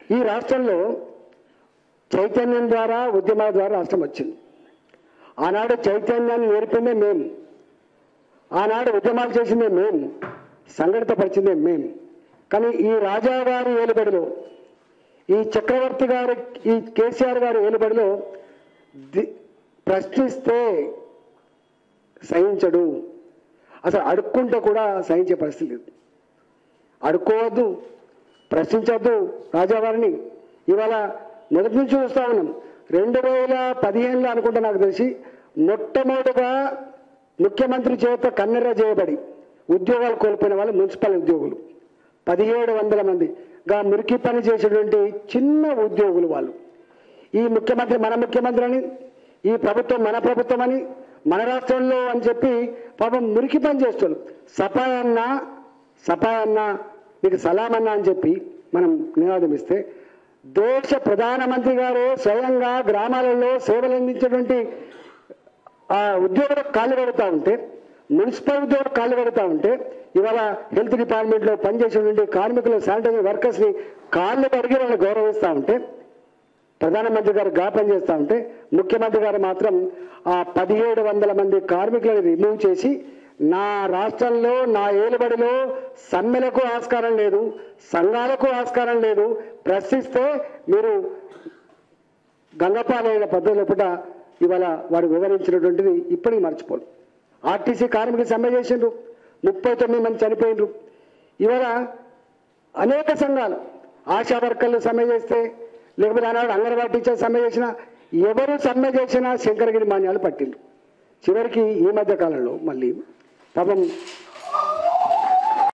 ఈ రాష్ట్రంలో చైతన్యం ద్వారా ఉద్యమాల ద్వారా రాష్ట్రం వచ్చింది ఆనాడు చైతన్యాన్ని నేర్పిందే మేము ఆనాడు ఉద్యమాలు చేసిందే మేము సంఘటితపరిచిందే మేము కానీ ఈ రాజాగారి ఏలుబడిలో ఈ చక్రవర్తి గారి ఈ కేసీఆర్ గారి ఏలుబడిలో ది- ప్రశ్నిస్తే సహించడు అసలు అడుక్కుంటే కూడా సహించే పరిస్థితి లేదు అడుక్కోవద్దు ప్రశ్నించొద్దు రాజావారిని ఇవాళ మొదటి నుంచి చూస్తా ఉన్నాం రెండు వేల పదిహేనులో అనుకుంటా నాకు తెలిసి మొట్టమొదటిగా ముఖ్యమంత్రి చేత కన్నెర చేయబడి ఉద్యోగాలు కోల్పోయిన వాళ్ళు మున్సిపల్ ఉద్యోగులు పదిహేడు వందల మంది గా మురికి పని చేసేటువంటి చిన్న ఉద్యోగులు వాళ్ళు ఈ ముఖ్యమంత్రి మన ముఖ్యమంత్రి అని ఈ ప్రభుత్వం మన ప్రభుత్వం అని మన రాష్ట్రంలో అని చెప్పి పాపం మురికి పని చేస్తారు సఫాయి అన్న సఫాయి అన్న మీకు సలాం అన్న అని చెప్పి మనం నినాదం ఇస్తే దేశ ప్రధానమంత్రి గారు స్వయంగా గ్రామాలలో సేవలు అందించేటువంటి ఆ ఉద్యోగులకు కాళ్ళు పెడతా ఉంటే మున్సిపల్ ఉద్యోగులకు కాళ్ళు పెడతా ఉంటే ఇవాళ హెల్త్ డిపార్ట్మెంట్లో పనిచేసేటువంటి కార్మికులు శానిటైజర్ వర్కర్స్ని కాళ్ళు కడిగి వాళ్ళని గౌరవిస్తూ ఉంటే ప్రధానమంత్రి గారు జ్ఞాపం చేస్తూ ఉంటే ముఖ్యమంత్రి గారు మాత్రం ఆ పదిహేడు వందల మంది కార్మికులను రిమూవ్ చేసి నా రాష్ట్రంలో నా ఏలుబడిలో సమ్మెలకు ఆస్కారం లేదు సంఘాలకు ఆస్కారం లేదు ప్రశ్నిస్తే మీరు గంగపాలైన పద్ధతుల పూట ఇవాళ వారు వివరించినటువంటిది ఇప్పటికీ మర్చిపోరు ఆర్టీసీ కార్మికులు సమ్మె చేసిండ్రు ముప్పై తొమ్మిది మంది చనిపోయిండ్రు ఇవాళ అనేక సంఘాలు ఆశా వర్కర్లు సమ్మె చేస్తే లేకపోతే ఆనాడు అంగన్వాడీ టీచర్ సమ్మె చేసినా ఎవరు సమ్మె చేసినా శంకరగిరి మాన్యాలు పట్టిండ్రు చివరికి ఈ మధ్య కాలంలో మళ్ళీ పాపం